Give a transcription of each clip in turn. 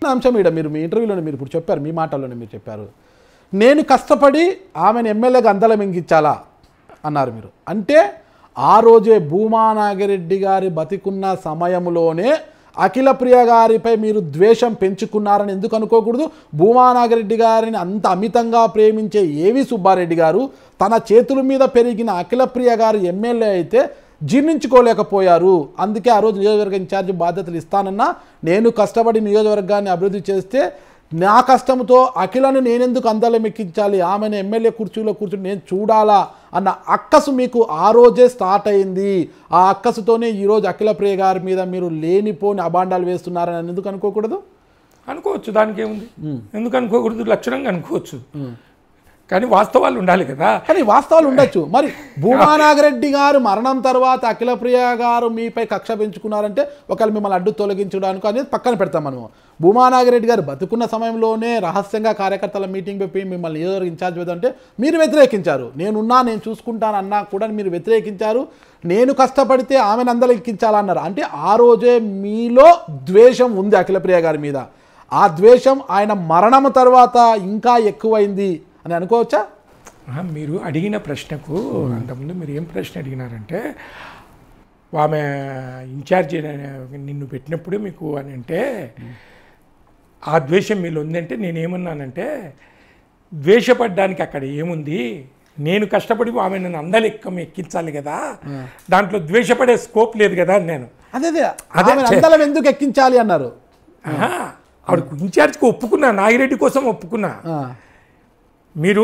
అంశం ఇక్కడ మీరు మీ ఇంటర్వ్యూలోనే మీరు ఇప్పుడు చెప్పారు మీ మాటల్లోనే మీరు చెప్పారు నేను కష్టపడి ఆమెను ఎమ్మెల్యేగా అందలం ఇంకించాలా అన్నారు మీరు అంటే ఆ రోజే భూమా నాగిరెడ్డి గారి బతికున్న సమయంలోనే అఖిల ప్రియ గారిపై మీరు ద్వేషం పెంచుకున్నారని ఎందుకు అనుకోకూడదు భూమా నాగిరెడ్డి గారిని అంత అమితంగా ప్రేమించే ఏవి సుబ్బారెడ్డి గారు తన చేతుల మీద పెరిగిన అఖిల ప్రియ గారు ఎమ్మెల్యే అయితే జీర్ణించుకోలేకపోయారు అందుకే ఆ రోజు నియోజకవర్గ ఇన్ఛార్జి బాధ్యతలు ఇస్తానన్నా నేను కష్టపడి నియోజకవర్గాన్ని అభివృద్ధి చేస్తే నా కష్టంతో అఖిలను నేనెందుకు అందలం ఎక్కించాలి ఆమెను ఎమ్మెల్యే కుర్చీలో కూర్చుని నేను చూడాలా అన్న అక్కసు మీకు ఆ రోజే స్టార్ట్ అయింది ఆ అక్కసుతోనే ఈరోజు అఖిల ప్రియ గారి మీద మీరు లేనిపోని అబాండాలు వేస్తున్నారని ఎందుకు అనుకోకూడదు అనుకోవచ్చు దానికి ఏముంది ఎందుకు అనుకోకూడదు లక్షణంగా అనుకోవచ్చు కానీ వాస్తవాలు ఉండాలి కదా కానీ వాస్తవాలు ఉండొచ్చు మరి భూమానాగరెడ్డి గారు మరణం తర్వాత అఖిలప్రియ గారు మీపై కక్ష పెంచుకున్నారంటే ఒకవేళ మిమ్మల్ని అడ్డు తొలగించడానికి అనేది పక్కన పెడతాం మనము భూమానాగరెడ్డి గారు బతుకున్న సమయంలోనే రహస్యంగా కార్యకర్తల మీటింగ్ పెట్టి మిమ్మల్ని ఏదో ఇన్ఛార్జ్ అంటే మీరు వ్యతిరేకించారు నేనున్నా నేను చూసుకుంటాను అన్నా కూడా మీరు వ్యతిరేకించారు నేను కష్టపడితే ఆమెను అందరూ ఎక్కించాలన్నారు అంటే ఆ రోజే మీలో ద్వేషం ఉంది అఖిలప్రియ గారి మీద ఆ ద్వేషం ఆయన మరణం తర్వాత ఇంకా ఎక్కువైంది అని అనుకోవచ్చా ఆహా, మీరు అడిగిన ప్రశ్నకు అంతకుముందు మీరు ఏం ప్రశ్న అడిగినారంటే ఆమె ఇన్ఛార్జ్ నిన్ను పెట్టినప్పుడు మీకు అని అంటే ఆ ద్వేషం మీలో ఉందంటే నేనేమన్నానంటే ద్వేషపడ్డానికి అక్కడ ఏముంది నేను కష్టపడి ఆమె నన్ను అందలెక్కం ఎక్కించాలి కదా దాంట్లో ద్వేషపడే స్కోప్ లేదు కదా అని నేను అదే అదే అదే ఆమెను చే- అందలం ఎందుకు ఎక్కించాలి అన్నారు ఆహా, ఆవిడకు ఇన్ఛార్జ్కి ఒప్పుకున్నా నాగిరెడ్డి కోసం ఒప్పుకున్నా ఆ, మీరు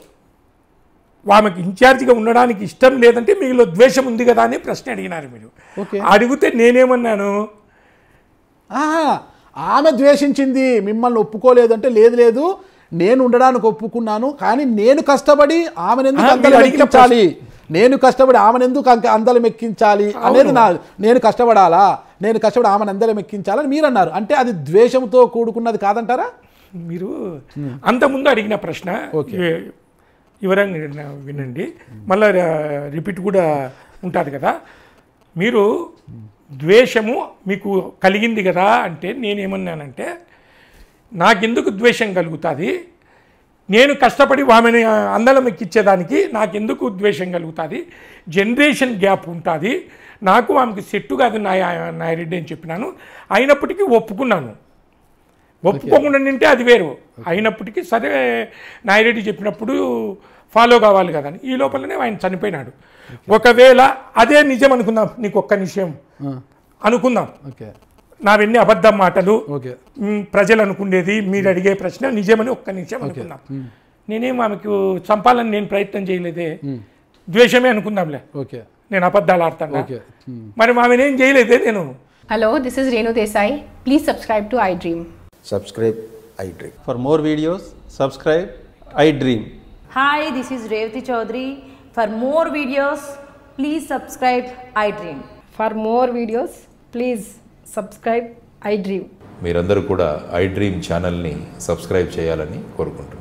ఆమెకు ఇన్ఛార్జిగా ఉండడానికి ఇష్టం లేదంటే మీలో ద్వేషం ఉంది కదా అని ప్రశ్న అడిగినారు మీరు ఓకే. అడిగితే నేనేమన్నాను ఆహా, ఆమె ద్వేషించింది మిమ్మల్ని ఒప్పుకోలేదంటే లేదు లేదు నేను ఉండడానికి ఒప్పుకున్నాను కానీ నేను కష్టపడి ఆమెను ఎందుకు ఆ, అందలం మీరు అడిగిన ఎక్కించాలి నేను కష్టపడి ఆమెను ఎందుకు అంక- అందలం ఎక్కించాలి అనేది నా నేను కష్టపడాలా నేను కష్టపడి ఆమెను అందలం ఎక్కించాలని మీరు అన్నారు అంటే అది ద్వేషంతో కూడుకున్నది కాదంటారా మీరు అంత ముందు అడిగిన ప్రశ్న ఏ- వివరంగా వినండి మళ్ళీ రిపీట్ కూడా ఉంటుంది కదా మీరు ద్వేషము మీకు కలిగింది కదా అంటే నేనేమన్నానంటే నాకెందుకు ద్వేషం కలుగుతుంది నేను కష్టపడి ఆమెను అందలం ఎక్కించేదానికి నాకెందుకు ద్వేషం కలుగుతుంది జనరేషన్ గ్యాప్ ఉంటుంది నాకు ఆమెకి సెట్టు కాదు నాయ నాయరెడ్డి అని చెప్పినాను అయినప్పటికీ ఒప్పుకున్నాను ఒప్పుకోకుండా నింటే అది వేరు అయినప్పటికీ సరే నాయిరెడ్డి చెప్పినప్పుడు ఫాలో కావాలి కదా అని ఈ లోపలనే ఆయన చనిపోయినాడు ఒకవేళ అదే నిజం అనుకుందాం నీకు ఒక్క నిమిషం అనుకుందాం ఓకే నావెన్ని అబద్ధం మాటలు ఓకే మ్, ప్రజలు అనుకునేది మీరు అడిగే ప్రశ్న నిజమని ఒక్క నిమిషం అనుకుందాం నేనేం ఆమెకు చంపాలని నేను ప్రయత్నం చేయలేదే ద్వేషమే అనుకుందాంలే ఓకే నేను అబద్ధాలు ఆడతాను ఓకే మరి ఆమెనేం చేయలేదే నేను Hello, this is Renu Desai. Please subscribe to iDream. subscribe iDream. For more videos, subscribe I Dream. Hi, this is Revati Chaudhary. For more videos, please subscribe iDream. For more videos, please subscribe iDream. మీరందరూ కూడా I dream ఛానల్ని subscribe చేయాలని కోరుకుంటున్నాను